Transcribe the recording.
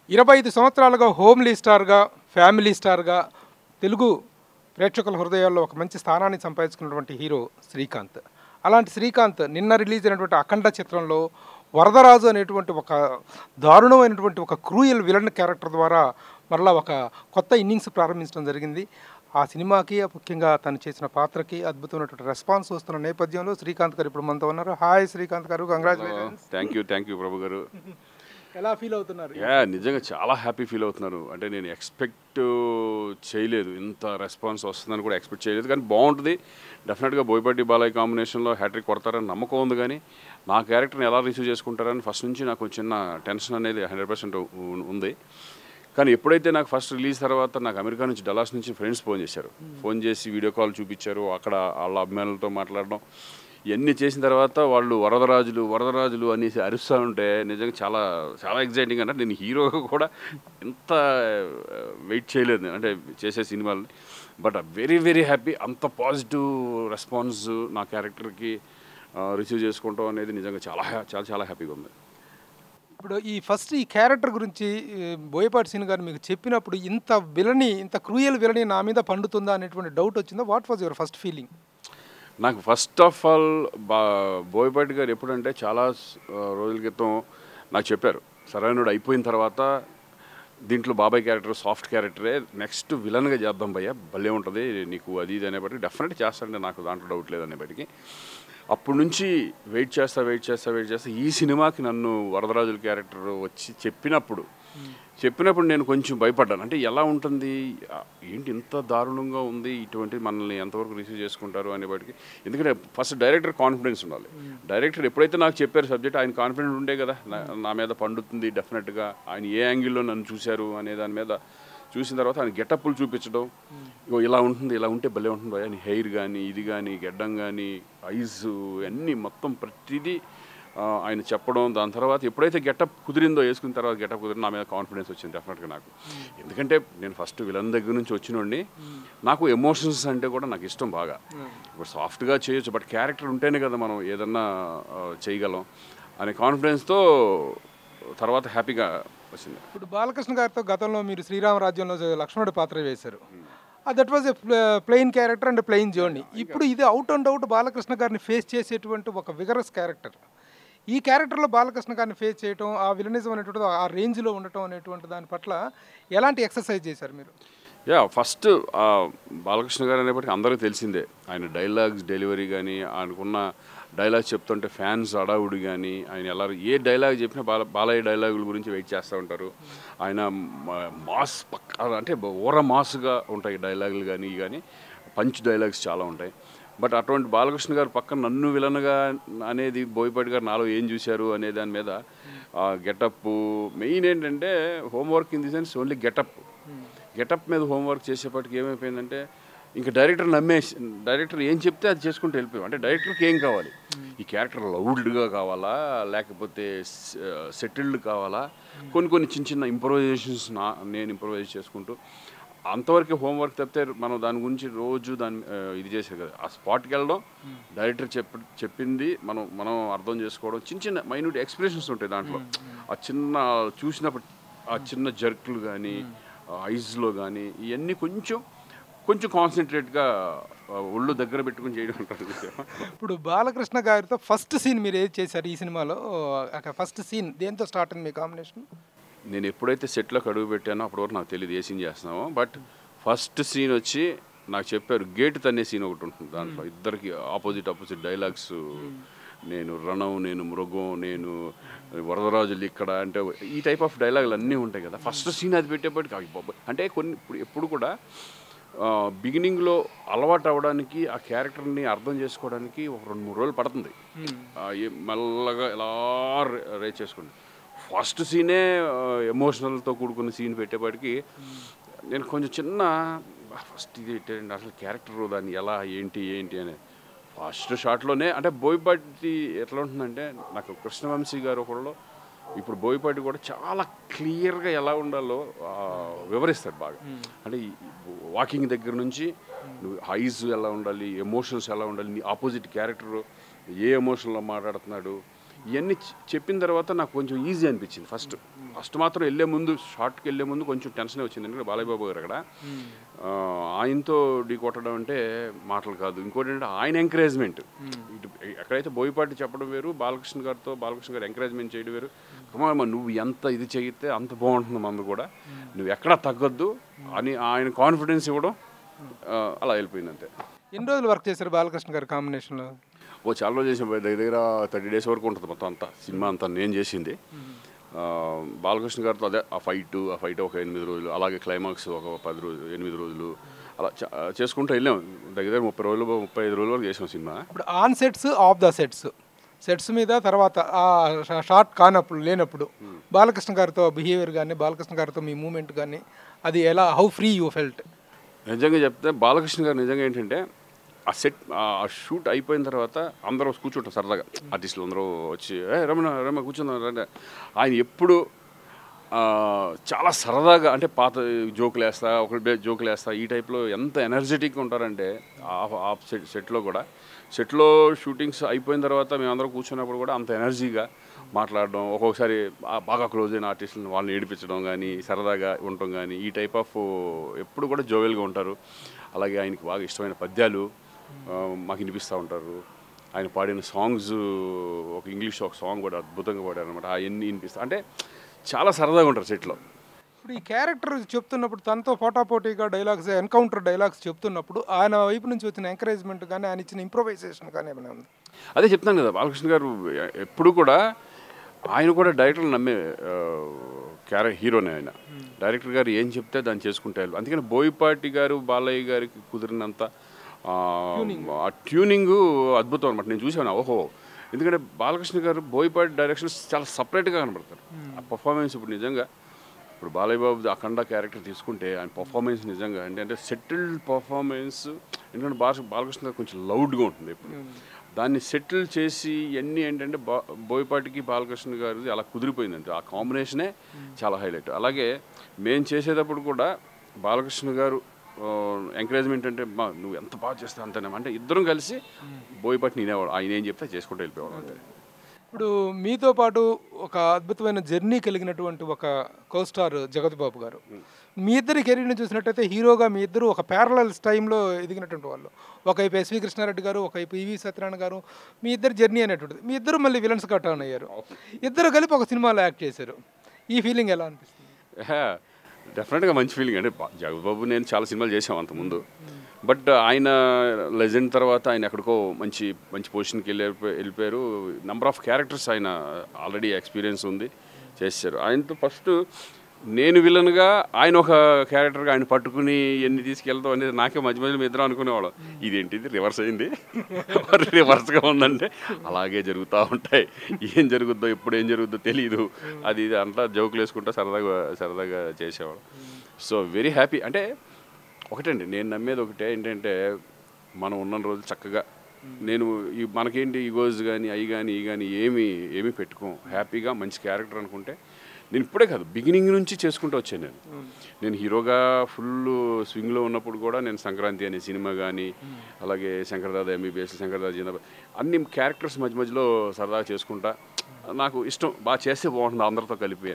ఇరవై ఐదు సంవత్సరాలుగా హోమ్లీ స్టార్గా ఫ్యామిలీ స్టార్గా తెలుగు ప్రేక్షకుల హృదయాల్లో ఒక మంచి స్థానాన్ని సంపాదించుకున్నటువంటి హీరో శ్రీకాంత్ అలాంటి శ్రీకాంత్ నిన్న రిలీజ్ అయినటువంటి అఖండ చిత్రంలో వరదరాజు అనేటువంటి ఒక దారుణమైనటువంటి ఒక క్రూయల్ విలన్ క్యారెక్టర్ ద్వారా మరలా ఒక కొత్త ఇన్నింగ్స్ ప్రారంభించడం జరిగింది ఆ సినిమాకి ముఖ్యంగా తను చేసిన పాత్రకి అద్భుతమైనటువంటి రెస్పాన్స్ వస్తున్న నేపథ్యంలో శ్రీకాంత్ గారు ఇప్పుడు మనతో ఉన్నారు hi Srikanth garu congratulations thank you thank you Prabhu garu ఎలా ఫీల్ అవుతున్నారు యా నిజంగా చాలా హ్యాపీ ఫీల్ అవుతున్నారు అంటే నేను ఎక్స్పెక్ట్ చేయలేదు ఇంత రెస్పాన్స్ వస్తుందని కూడా ఎక్స్పెక్ట్ చేయలేదు కానీ బాగుంటుంది డెఫినెట్గా బోయపాటి బాలయ్య కాంబినేషన్లో హ్యాట్రిక్ కొడతారని నమ్మకం ఉంది కానీ నా క్యారెక్టర్ని ఎలా రిసీవ్ చేసుకుంటారని ఫస్ట్ నుంచి నాకు చిన్న టెన్షన్ అనేది హండ్రెడ్ పర్సెంట్ ఉంది కానీ ఎప్పుడైతే నాకు ఫస్ట్ రిలీజ్ తర్వాత నాకు అమెరికా నుంచి డలాస్ నుంచి ఫ్రెండ్స్ ఫోన్ చేశారు ఫోన్ చేసి వీడియో కాల్ చూపించారు అక్కడ వాళ్ళ అభిమానులతో మాట్లాడడం ఇవన్నీ చేసిన తర్వాత వాళ్ళు వరదరాజులు వరదరాజులు అనేసి అరుస్తూ ఉంటే నిజంగా చాలా చాలా ఎగ్జైటింగ్ అంటే నేను హీరోగా కూడా ఇంత వెయిట్ చేయలేదు నేను. అంటే చేసే సినిమాలు బట్ వెరీ వెరీ హ్యాపీ అంత పాజిటివ్ రెస్పాన్స్ నా క్యారెక్టర్కి రిసీవ్ చేసుకుంటాం అనేది నిజంగా చాలా హ్యా- చాలా చాలా హ్యాపీగా ఉంది ఇప్పుడు ఈ ఫస్ట్ ఈ క్యారెక్టర్ గురించి ఈ, బోయపాటి సీన్ గారు మీకు చెప్పినప్పుడు ఇంత విలని ఇంత క్రూయల్ విలని నా మీద పండుతుందా అనేటువంటి డౌట్ వచ్చిందా what was your first feeling నాకు ఫస్ట్ ఆఫ్ ఆల్ బా బోయపాటి గారు ఎప్పుడంటే చాలా స్- ఆ, రోజుల క్రితం నాకు చెప్పారు సరైనడు అయిపోయిన తర్వాత దీంట్లో బాబాయ్ క్యారెక్టర్ సాఫ్ట్ క్యారెక్టరే నెక్స్ట్ విలన్గా చేద్దాం భయ్య భలే ఉంటుంది నీకు అది ఇది అనేప్పటికీ డెఫినెట్ చేస్తానంటే నాకు దాంట్లో డౌట్ లేదు అనేప్పటికీ అప్పటి నుంచి వెయిట్ చేస్తా వెయిట్ చేస్తా వెయిట్ చేస్తా ఈ సినిమాకి నన్ను వరదరాజుల క్యారెక్టర్ వచ్చి చెప్పినప్పుడు చెప్పినప్పుడు నేను కొంచెం భయపడ్డాను అంటే ఎలా ఉంటుంది ఆ, ఏంటి ఇంత దారుణంగా ఉంది ఇటువంటి మనల్ని ఎంతవరకు రిసీవ్ చేసుకుంటారు అనేవాటికి ఎందుకంటే ఫస్ట్ డైరెక్టర్ కాన్ఫిడెన్స్ ఉండాలి డైరెక్టర్ ఎప్పుడైతే నాకు చెప్పారు సబ్జెక్ట్ ఆయన కాన్ఫిడెంట్ ఉండే కదా నా- నా మీద పండుతుంది డెఫినెట్గా ఆయన ఏ యాంగిల్లో నన్ను చూశారు అనే దాని మీద చూసిన తర్వాత ఆయన గెటప్పులు చూపించడం ఇగో ఇలా ఉంటుంది ఇలా ఉంటే భలే ఉంటుంది భయ హెయిర్ కానీ ఇది కానీ గెడ్డం కానీ ఐస్ అన్నీ మొత్తం ప్రతిదీ ఆ, ఆయన చెప్పడం దాని తర్వాత ఎప్పుడైతే గెటప్ కుదిరిందో వేసుకున్న తర్వాత గెటప్ కుదిరి నా మీద కాన్ఫిడెన్స్ వచ్చింది డెఫినెట్గా నాకు ఎందుకంటే నేను ఫస్ట్ విలన్ దగ్గర నుంచి వచ్చినోడిని నాకు ఎమోషన్స్ అంటే కూడా నాకు ఇష్టం బాగా ఇప్పుడు సాఫ్ట్గా చేయొచ్చు బట్ క్యారెక్టర్ ఉంటేనే కదా మనం ఏదన్నా ఆ, చేయగలం అనే కాన్ఫిడెన్స్తో తర్వాత హ్యాపీగా వచ్చింది ఇప్పుడు బాలకృష్ణ గారితో గతంలో మీరు శ్రీరామరాజ్యంలో లక్ష్మణుడి పాత్ర వేశారు that was a plain character and plain journey ఇప్పుడు ఇది అవుట్ అండ్ అవుట్ బాలకృష్ణ గారిని ఫేస్ చేసేటువంటి ఒక విగరస్ క్యారెక్టర్ ఈ క్యారెక్టర్లో బాలకృష్ణ గారిని ఫేస్ చేయటం ఆ విలనిజం అనేటువంటి ఆ రేంజ్లో ఉండటం అనేటువంటి దాని పట్ల ఎలాంటి ఎక్సర్సైజ్ చేశారు మీరు యా ఫస్ట్ బాలకృష్ణ గారు అనేప్పటికీ అందరికీ తెలిసిందే ఆయన డైలాగ్స్ డెలివరీ కానీ ఆయనకున్న డైలాగ్స్ చెప్తుంటే ఫ్యాన్స్ అడావుడి కానీ ఆయన ఎలా ఏ డైలాగ్ చెప్పినా బాల బాలయ్య డైలాగుల గురించి వెయిట్ చేస్తూ ఉంటారు ఆయన మా- మాస్ పక్క అంటే ఓర మాస్గా ఉంటాయి డైలాగులు కానీ కానీ పంచ్ డైలాగ్స్ చాలా ఉంటాయి బట్ అటువంటి బాలకృష్ణ గారు పక్కన నన్ను విలన్గా అనేది బోయపాటి గారు నాలో ఏం చూశారు అనే దాని మీద గెటప్ మెయిన్ ఏంటంటే homework in the sense only getup getup మీద హోంవర్క్ చేసేపటికి ఏమైపోయిందంటే ఇంకా డైరెక్టర్ నమ్మేసి డైరెక్టర్ ఏం చెప్తే అది చేసుకుంటూ వెళ్ళిపోయాం అంటే డైరెక్టర్కి ఏం కావాలి ఈ క్యారెక్టర్ లౌడ్గా కావాలా లేకపోతే సెటిల్డ్ కావాలా కొన్ని కొన్ని చిన్న చిన్న ఇంప్రూవైజేషన్స్ నా నేను ఇంప్రూవైజ్ చేసుకుంటూ అంతవరకు హోంవర్క్ తప్పితే మనం దాని గురించి రోజు దాని ఆ, ఇది చేసేది కదా ఆ స్పాట్కి వెళ్ళడం డైరెక్టర్ చెప్ చెప్పింది మనం మనం అర్థం చేసుకోవడం చిన్న చిన్న మైన్యూట్ ఎక్స్ప్రెషన్స్ ఉంటాయి దాంట్లో ఆ చిన్న చూసినప్పుడు ఆ చిన్న జర్క్లు కానీ ఐస్లో కానీ ఇవన్నీ కొంచెం కొంచెం కాన్సన్ట్రేట్గా ఒళ్ళు దగ్గర పెట్టుకుని చేయడం ఉంటుంది ఇప్పుడు బాలకృష్ణ గారితో ఫస్ట్ సీన్ మీరు ఏది చేశారు ఈ సినిమాలో ఫస్ట్ సీన్ దేంతో స్టార్ట్ అయింది మీ కాంబినేషన్ నేను ఎప్పుడైతే సెట్లోకి అడుగు పెట్టానో అప్పటి వరకు నాకు తెలియదు ఏ సీన్ చేస్తున్నామో బట్ ఫస్ట్ సీన్ వచ్చి నాకు చెప్పారు గేట్ తన్నే సీన్ ఒకటి ఉంటుంది దాంట్లో ఇద్దరికి ఆపోజిట్ ఆపోజిట్ డైలాగ్స్ నేను రణం నేను మృగం నేను వరదరాజులు ఇక్కడ అంటే ఈ టైప్ ఆఫ్ డైలాగులు అన్నీ ఉంటాయి కదా ఫస్ట్ సీన్ అది పెట్టేప్పటికి అయ్య బాబోయ్. అంటే కొన్ని ఇప్పుడు ఎప్పుడు కూడా బిగినింగ్లో అలవాటు అవ్వడానికి ఆ క్యారెక్టర్ని అర్థం చేసుకోవడానికి ఒక రెండు మూడు రోజులు పడుతుంది ఆ, ఏ- మెల్లగా ఎలా రే- రేట్ చేసుకోండి ఫస్ట్ సీనే ఎమోషనల్తో కూడుకున్న సీన్ పెట్టేపాటికి నేను కొంచెం చిన్న ఫస్ట్ ఇది ఏంటంటే అసలు క్యారెక్టర్ దాన్ని ఎలా ఏంటి ఏంటి అని ఫస్ట్ షాట్లోనే అంటే బోయపాటి ఎట్లా ఉంటుందంటే నాకు కృష్ణవంశీ గారు ఒకళ్ళు ఇప్పుడు బోయపాటి కూడా చాలా క్లియర్గా ఎలా ఉండాలో ఆ, వివరిస్తాడు బాగా అంటే వాకింగ్ దగ్గర నుంచి నువ్వు ఐజ్ ఎలా ఉండాలి ఎమోషన్స్ ఎలా ఉండాలి నీ ఆపోజిట్ క్యారెక్టర్ ఏ ఎమోషన్లో మాట్లాడుతున్నాడు ఇవన్నీ చె- చెప్పిన తర్వాత నాకు కొంచెం ఈజీ అనిపించింది ఫస్ట్ ఫస్ట్ మాత్రం వెళ్ళే ముందు షార్ట్కి వెళ్ళే ముందు కొంచెం టెన్షన్ వచ్చింది ఎందుకంటే బాలయ్య బాబు గారు అక్కడ ఆ, ఆయనతో ఢీ కొట్టడం అంటే మాటలు కాదు ఇంకోటి ఏంటంటే ఆయన ఎంకరేజ్మెంట్ ఇటు ఎక్కడైతే బోయపాటి చెప్పడం వేరు బాలకృష్ణ గారితో బాలకృష్ణ గారు ఎంకరేజ్మెంట్ చేయడం వేరు కుమారమ్మ నువ్వు ఎంత ఇది చేయితే అంత బాగుంటుంది మందు కూడా నువ్వు ఎక్కడా తగ్గొద్దు అని ఆయన కాన్ఫిడెన్స్ ఇవ్వడం ఆ, అలా వెళ్ళిపోయింది అంతే ఎన్ని రోజులు వర్క్ చేశారు బాలకృష్ణ గారి కాంబినేషన్లో ఓ చాలా రోజు చేసిన దగ్గర దగ్గర థర్టీ డేస్ వరకు ఉంటుంది మొత్తం అంతా సినిమా అంతా నేను చేసింది ఆ, బాలకృష్ణ గారితో అదే ఆ ఫైట్ ఆ ఫైట్ ఒక ఎనిమిది రోజులు అలాగే క్లైమాక్స్ ఒక పది రోజులు ఎనిమిది రోజులు అలా చ- చేసుకుంటూ వెళ్ళాం దగ్గర దగ్గర ముప్పై రోజులు ముప్పై ఐదు రోజుల వరకు చేసాం సినిమా ఇప్పుడు on sets off the sets sets మీద తర్వాత ఆ షా- షార్ట్ కానప్పుడు లేనప్పుడు బాలకృష్ణ గారితో బిహేవియర్ కానీ బాలకృష్ణ గారితో మీ మూమెంట్ కానీ అది ఎలా హౌ ఫ్రీ యూ ఫెల్ట్ నిజంగా చెప్తే బాలకృష్ణ గారు నిజంగా ఏంటంటే ఆ సెట్ ఆ షూట్ అయిపోయిన తర్వాత అందరూ కూర్చుంటాం సరదాగా ఆర్టిస్టులు అందరూ వచ్చి ఏ రమణ రమ కూర్చుందాం రండి." ఆయన ఎప్పుడు ఆ, చాలా సరదాగా అంటే పాత జోకులు వేస్తా ఒకటి జోకులు వేస్తా ఈ టైప్లో ఎంత ఎనర్జెటిక్గా ఉంటారంటే ఆఫ్ ఆఫ్ సెట్ సెట్లో కూడా సెట్లో షూటింగ్స్ అయిపోయిన తర్వాత మేమందరం కూర్చున్నప్పుడు కూడా అంత ఎనర్జీగా మాట్లాడడం ఒక్కొక్కసారి ఆ- బాగా క్లోజ్ అయిన ఆర్టిస్టులను వాళ్ళని ఏడిపించడం కానీ సరదాగా ఉండటం కానీ ఈ టైప్ ఆఫ్ ఎప్పుడు కూడా జోవెల్గా ఉంటారు అలాగే ఆయనకి బాగా ఇష్టమైన పద్యాలు ఆ, మాకు వినిపిస్తూ ఉంటారు ఆయన పాడిన సాంగ్స్ ఒక ఇంగ్లీష్ ఒక సాంగ్ కూడా అద్భుతంగా పాడారు అనమాట అవన్నీ వినిపిస్తా అంటే చాలా సరదాగా ఉంటారు సెట్లో ఇప్పుడు ఈ క్యారెక్టర్ చెప్తున్నప్పుడు తనతో పోటాపోటీగా డైలాగ్స్ ఎన్కౌంటర్ డైలాగ్స్ చెప్తున్నప్పుడు ఆయన వైపు నుంచి వచ్చిన ఎంకరేజ్మెంట్ కానీ ఆయన ఇచ్చిన ఇంప్రొవైజేషన్ కానీ ఏమైనా ఉంది అదే చెప్తాను కదా బాలకృష్ణ గారు ఎ- ఎప్పుడు కూడా ఆయన కూడా డైరెక్టర్లు నమ్మే క్యారె హీరోనే ఆయన డైరెక్టర్ గారు ఏం చెప్తే దాన్ని చేసుకుంటారు అందుకని బోయపాటి గారు బాలయ్య గారికి కుదిరినంత ఆ, ఆ ట్యూనింగ్ అద్భుతం అనమాట నేను చూసాను ఓహో ఎందుకంటే బాలకృష్ణ గారు బోయపాటి డైరెక్షన్స్ చాలా సపరేట్గా కనబడతారు ఆ పర్ఫార్మెన్స్ ఇప్పుడు నిజంగా ఇప్పుడు బాలయ్య బాబు అఖండ క్యారెక్టర్ తీసుకుంటే ఆయన పర్ఫార్మెన్స్ నిజంగా అంటే అంటే సెటిల్డ్ పర్ఫార్మెన్స్ ఎందుకంటే బాల బాలకృష్ణ గారు కొంచెం లౌడ్గా ఉంటుంది ఇప్పుడు దాన్ని సెటిల్ చేసి ఇవన్నీ ఏంటంటే బా బోయపాటికి బాలకృష్ణ గారిది అలా కుదిరిపోయింది అంతే ఆ కాంబినేషనే చాలా హైలైట్ అలాగే మేము చేసేటప్పుడు కూడా బాలకృష్ణ గారు ఎంకరేజ్మెంట్ అంటే మా నువ్వు ఎంత బాగా చేస్తావు అంతనే అంటే ఇద్దరం కలిసి బోయపాటి నేనేవాడు ఆయన ఏం చెప్తే చేసుకుంటూ వెళ్ళిపోయాడు అంతే ఇప్పుడు మీతో పాటు ఒక అద్భుతమైన జర్నీ కలిగినటువంటి ఒక కోస్టార్ జగత్ బాబు గారు మీ ఇద్దరి కెరీర్ని చూసినట్టయితే హీరోగా మీ ఇద్దరు ఒక ప్యారలల్ టైంలో ఎదిగినటువంటి వాళ్ళు ఒకవైపు ఎస్వి కృష్ణారెడ్డి గారు ఒకవైపు ఈవి సత్యనారాయణ గారు మీ ఇద్దరు జర్నీ అనేటువంటిది మీ ఇద్దరు మళ్ళీ విలన్స్గా టర్న్ అయ్యారు ఇద్దరు కలిపి ఒక సినిమాలో యాక్ట్ చేశారు ఈ ఫీలింగ్ ఎలా అనిపిస్తుంది డెఫినెట్గా మంచి ఫీలింగ్ అంటే బా- జగబాబు నేను చాలా సినిమాలు చేసాం అంతకుముందు బట్ ఆయన లెజెండ్ తర్వాత ఆయన ఎక్కడికో మంచి మంచి పొజిషన్కి వెళ్ళి వెళ్ళిపోయారు నెంబర్ ఆఫ్ క్యారెక్టర్స్ ఆయన ఆల్రెడీ ఎక్స్పీరియన్స్ ఉంది చేశారు ఆయనతో ఫస్ట్ నేను విలన్గా ఆయన ఒక క్యారెక్టర్గా ఆయన పట్టుకుని ఎన్ని తీసుకెళ్తాం అనేది నాకే మధ్య మధ్యలో మీ ఇద్దరం అనుకునేవాళ్ళం ఇదేంటి ఇది రివర్స్ అయింది మరి రివర్స్గా ఉందంటే అలాగే జరుగుతూ ఉంటాయి ఏం జరుగుద్దో ఎప్పుడు ఏం జరుగుద్దో తెలియదు అది ఇది అంతా జోకులు వేసుకుంటా సరదాగా సరదాగా చేసేవాడు సో వెరీ హ్యాపీ అంటే ఒకటండి నేను నమ్మేది ఒకటే ఏంటంటే మనం ఉన్న రోజులు చక్కగా నేను ఈ మనకేంటి ఈగోస్ కానీ అవి కానీ ఈ కానీ ఏమి ఏమీ పెట్టుకోం హ్యాపీగా మంచి క్యారెక్టర్ అనుకుంటే నేను ఇప్పుడే కాదు బిగినింగ్ నుంచి చేసుకుంటూ వచ్చాను నేను నేను హీరోగా ఫుల్ స్వింగ్లో ఉన్నప్పుడు కూడా నేను సంక్రాంతి అనే సినిమా కానీ అలాగే శంకరదాద ఎంబీబీఎస్ శంకరదాద జిందాబాద్ అన్ని క్యారెక్టర్స్ మధ్య మధ్యలో సరదాగా చేసుకుంటా నాకు ఇష్టం బాగా చేస్తే బాగుంటుంది అందరితో కలిపి